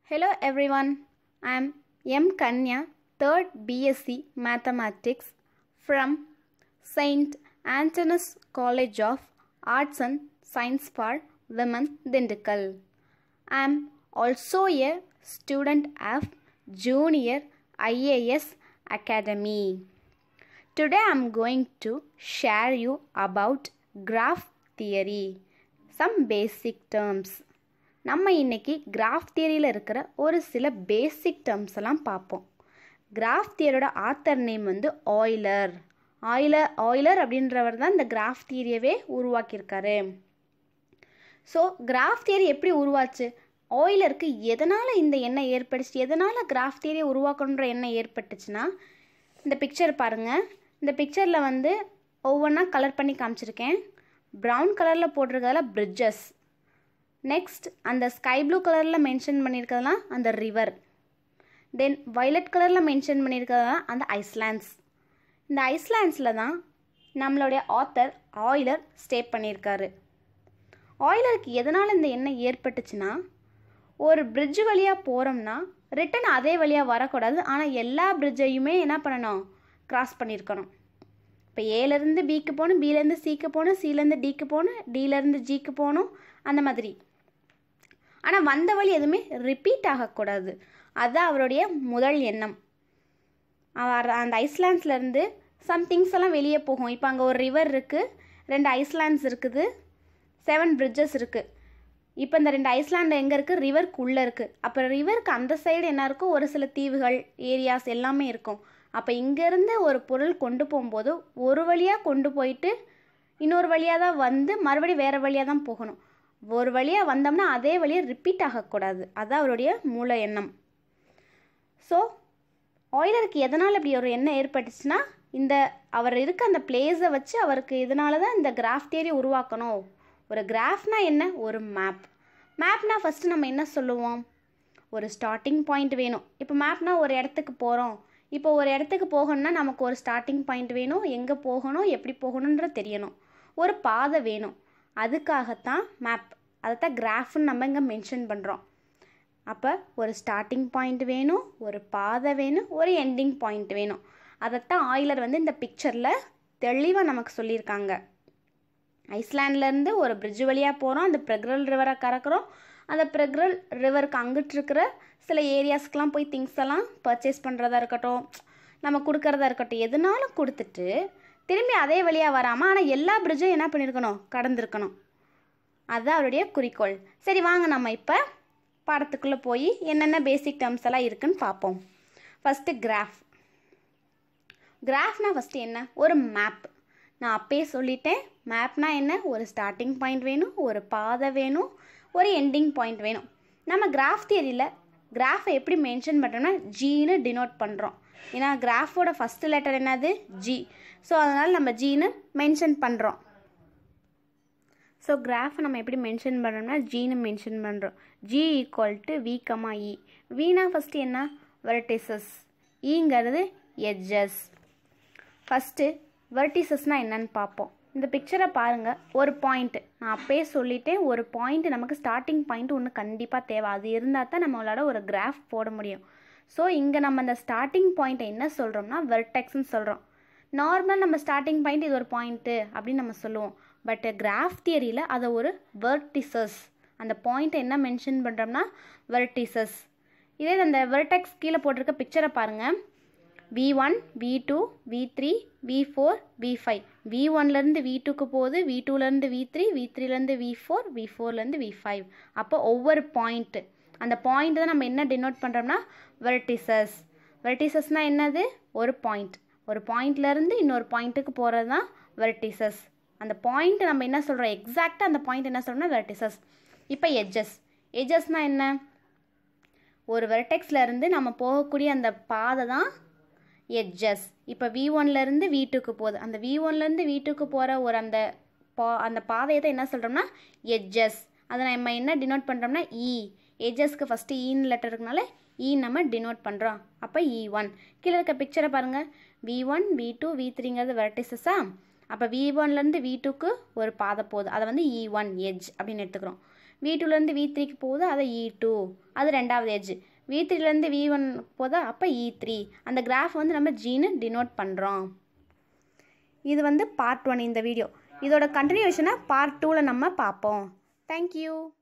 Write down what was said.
Hello everyone, I am M. Kanya, 3rd BSc Mathematics from St. Antonis College of Arts and Science for Women, Dindigul. I am also a student of Junior IAS Academy. Today I am going to share you about graph theory, some basic terms. நம்ம இன்னைக்கு graph தியரியில் இருக்கிற ஒரு சில பேசிக் terms எல்லாம் பார்ப்போம் graph தியரியோட author name வந்து Euler Euler Euler அப்படின்றவர் தான் இந்த கிராஃப் தியரியவே உருவாக்கியிருக்காரு ஸோ கிராஃப் தியரி எப்படி உருவாச்சு ஆயிலருக்கு எதனால் இந்த எண்ணம் ஏற்பட்டுச்சு எதனால் கிராஃப் தியரியை உருவாக்கணுன்ற எண்ணம் ஏற்பட்டுச்சுன்னா இந்த பிக்சர் பாருங்கள் இந்த பிக்சரில் வந்து ஒவ்வொன்றா கலர் பண்ணி காமிச்சிருக்கேன் ப்ரௌன் கலரில் போட்டிருக்கிறதுல பிரிட்ஜஸ் நெக்ஸ்ட் அந்த ஸ்கை ப்ளூ கலரில் மென்ஷன் பண்ணியிருக்கிறதுலாம் அந்த ரிவர் தென் வயலட் கலரில் மென்ஷன் பண்ணியிருக்கிறதுலாம் அந்த ஐஸ்லாண்ட்ஸ் இந்த ஐஸ்லாண்ட்ஸில் தான் நம்மளுடைய ஆத்தர் ஆயிலர் ஸ்டே பண்ணியிருக்காரு ஆயிலருக்கு எதனால் இந்த எண்ணம் ஏற்பட்டுச்சுன்னா ஒரு பிரிட்ஜ் வழியாக போகிறோம்னா ரிட்டன் அதே வழியாக வரக்கூடாது ஆனால் எல்லா பிரிட்ஜையுமே என்ன பண்ணணும் கிராஸ் பண்ணியிருக்கணும் இப்போ ஏலேருந்து பிக்கு போகணும் பிலேருந்து சிக்கு போகணும் சிலேருந்து டிக்கு போகணும் டிலேருந்து ஜிக்கு போகணும் அந்த மாதிரி ஆனால் வந்த வழி எதுவுமே ரிப்பீட் ஆகக்கூடாது அதுதான் அவருடைய முதல் எண்ணம் அவர் அந்த ஐஸ்லாண்ட்ஸ்லேருந்து சம் திங்ஸ் எல்லாம் வெளியே போகும் இப்போ அங்கே ஒரு ரிவர் இருக்குது ரெண்டு ஐஸ்லாண்ட்ஸ் இருக்குது செவன் பிரிட்ஜஸ் இருக்குது இப்போ இந்த ரெண்டு ஐஸ்லாண்டு எங்கே இருக்குது ரிவருக்குள்ளே இருக்குது அப்போ ரிவருக்கு அந்த சைடு என்ன இருக்கும் ஒரு சில தீவுகள் ஏரியாஸ் எல்லாமே இருக்கும் அப்போ இங்கேருந்து ஒரு பொருள் கொண்டு போகும்போது ஒரு வழியாக கொண்டு போயிட்டு இன்னொரு வழியாக தான் வந்து மறுபடியும் வேறு வழியாக தான் போகணும் ஒரு வழியாக வந்தோம்னா அதே வழியாக ரிப்பீட் ஆகக்கூடாது அதுதான் அவருடைய மூல எண்ணம் ஸோ ஆயிலருக்கு எதனால் இப்படி ஒரு எண்ணம் ஏற்பட்டுச்சுன்னா இந்த அவர் இருக்க அந்த பிளேஸை வச்சு அவருக்கு இதனால தான் இந்த கிராஃப் தியரி உருவாக்கணும் ஒரு கிராஃப்னா என்ன ஒரு மேப் மேப்னா ஃபஸ்ட்டு நம்ம என்ன சொல்லுவோம் ஒரு ஸ்டார்டிங் பாயிண்ட் வேணும் இப்போ மேப்னா ஒரு இடத்துக்கு போகிறோம் இப்போ ஒரு இடத்துக்கு போகணும்னா நமக்கு ஒரு ஸ்டார்டிங் பாயிண்ட் வேணும் எங்கே போகணும் எப்படி போகணுன்ற தெரியணும் ஒரு பாதை வேணும் அதுக்காகத்தான் மேப் அதைத்தான் கிராஃப்னு நம்ம இங்கே மென்ஷன் பண்ணுறோம் அப்போ ஒரு ஸ்டார்டிங் பாயிண்ட் வேணும் ஒரு பாதை வேணும் ஒரு எண்டிங் பாயிண்ட் வேணும் அதைத்தான் ஆயிலர் வந்து இந்த பிக்சரில் தெளிவாக நமக்கு சொல்லியிருக்காங்க ஐஸ்லாண்ட்லேருந்து ஒரு பிரிட்ஜ் வழியாக போகிறோம் அந்த ப்ரெக்ரல் ரிவரை கறக்குறோம் அந்த ப்ரெக்ரல் ரிவருக்கு அங்கிட்டு இருக்கிற சில ஏரியாஸ்க்கெலாம் போய் திங்ஸ் எல்லாம் பர்ச்சேஸ் பண்ணுறதா இருக்கட்டும் நம்ம கொடுக்கறதா இருக்கட்டும் எதுனாலும் கொடுத்துட்டு திரும்பி அதே வழியாக வராமல் ஆனால் எல்லா பிரிட்ஜும் என்ன பண்ணியிருக்கணும் கடந்திருக்கணும் அதுதான் அவருடைய குறிக்கோள் சரி வாங்க நம்ம இப்போ பாடத்துக்குள்ளே போய் என்னென்ன பேசிக் டேர்ம்ஸ் எல்லாம் இருக்குன்னு பார்ப்போம் ஃபஸ்ட்டு கிராஃப் கிராஃப்னா ஃபஸ்ட்டு என்ன ஒரு மேப் நான் அப்பயே சொல்லிட்டேன் மேப்னா என்ன ஒரு ஸ்டார்டிங் பாயிண்ட் வேணும் ஒரு பாதை வேணும் ஒரு எண்டிங் பாயிண்ட் வேணும் நம்ம கிராஃப் தியரியில் கிராஃபை எப்படி மென்ஷன் பண்ணுறோம்னா ஜின்னு டினோட் பண்ணுறோம் ஏன்னா கிராஃபோட ஃபஸ்ட்டு லெட்டர் என்னது ஜி ஸோ அதனால் நம்ம ஜின்னு மென்ஷன் பண்ணுறோம் ஸோ கிராஃபை நம்ம எப்படி மென்ஷன் பண்ணுறோம்னா ஜின்னு மென்ஷன் பண்ணுறோம் G equal to V comma E வீனா ஃபஸ்ட்டு என்ன வெர்டிசஸ் ஈங்கிறது எட்ஜஸ் ஃபஸ்ட்டு வெர்டிசஸ்னால் என்னன்னு பார்ப்போம் இந்த பிக்சரை பாருங்கள் ஒரு பாயிண்ட்டு நான் அப்பயே சொல்லிட்டேன் ஒரு பாயிண்ட் நமக்கு ஸ்டார்டிங் பாயிண்ட் ஒன்று கண்டிப்பாக தேவை அது இருந்தால் தான் நம்மளோட ஒரு கிராஃப் போட முடியும் ஸோ இங்கே நம்ம அந்த ஸ்டார்டிங் பாயிண்ட்டை என்ன சொல்கிறோம்னா வெர்டெக்ஸ்னு சொல்கிறோம் நார்மல் நம்ம ஸ்டார்டிங் பாயிண்ட் இது ஒரு பாயிண்ட்டு அப்படின்னு நம்ம சொல்லுவோம் பட் கிராஃப் தியரியில் அதை ஒரு வெர்டிசஸ் அந்த பாயிண்ட்டை என்ன மென்ஷன் பண்ணுறோம்னா வெர்டிசஸ் இதே அந்த வெர்டெக்ஸ் கீழே போட்டிருக்க பிக்சரை பாருங்கள் V one V two V three V four V five V ஒன்லேருந்து வி டூக்கு போகுது வி டூலேருந்து வி த்ரீ வி த்ரீலேருந்து வி ஃபோர் வி ஃபோர்லேருந்து வி ஃபைவ் அப்போ ஒவ்வொரு பாயிண்ட்டு அந்த பாயிண்ட் தான் நம்ம என்ன டினோட் பண்ணுறோம்னா வெர்டிசஸ் வெர்டிசஸ்னால் என்னது ஒரு பாயிண்ட் ஒரு பாயிண்ட்லேருந்து இன்னொரு பாயிண்ட்டுக்கு போகிறது தான் வெர்டிசஸ் அந்த பாயிண்ட் நம்ம என்ன சொல்கிறோம் எக்ஸாக்டாக அந்த பாயிண்ட் என்ன சொல்கிறோம்னா வெர்டிசஸ் இப்போ எட்ஜஸ் எட்ஜஸ்னால் என்ன ஒரு வெர்டெக்ஸ்லேருந்து நம்ம போகக்கூடிய அந்த பாதை தான் எட்ஜஸ் இப்போ வி ஒன்லேருந்து வி டூக்கு போகுது அந்த வி ஒன்லேருந்து வி டூக்கு போகிற ஒரு அந்த பா அந்த பாதையை தான் என்ன சொல்கிறோம்னா எட்ஜஸ் அதை நம்ம என்ன டினோட் பண்ணுறோம்னா இ எட்ஜஸ்க்கு ஃபஸ்ட்டு ஈன்னு லெட்டர் இருக்கனால இ நம்ம டினோட் பண்ணுறோம் அப்போ இ ஒன் கீழே இருக்க பிக்சரை பாருங்கள் V one V two V த்ரீங்கிறது வெர்டிசஸா அப்போ வி ஒன்லேருந்து வி டூக்கு ஒரு பாதை போகுது அதை வந்து இ ஒன் எட்ஜ் அப்படின்னு எடுத்துக்கிறோம் வி டூலேருந்து வி த்ரீக்கு போகுது அதை இ டூ அது ரெண்டாவது எட்ஜ் வி த்ரீலேருந்து வி ஒன் போதா அப்போ இ த்ரீ அந்த கிராஃப் வந்து நம்ம ஜீனு டினோட் பண்ணுறோம் இது வந்து பார்ட் ஒன் இந்த வீடியோ இதோட கண்டினியூஷனை பார்ட் டூவில் நம்ம பார்ப்போம் தேங்க்யூ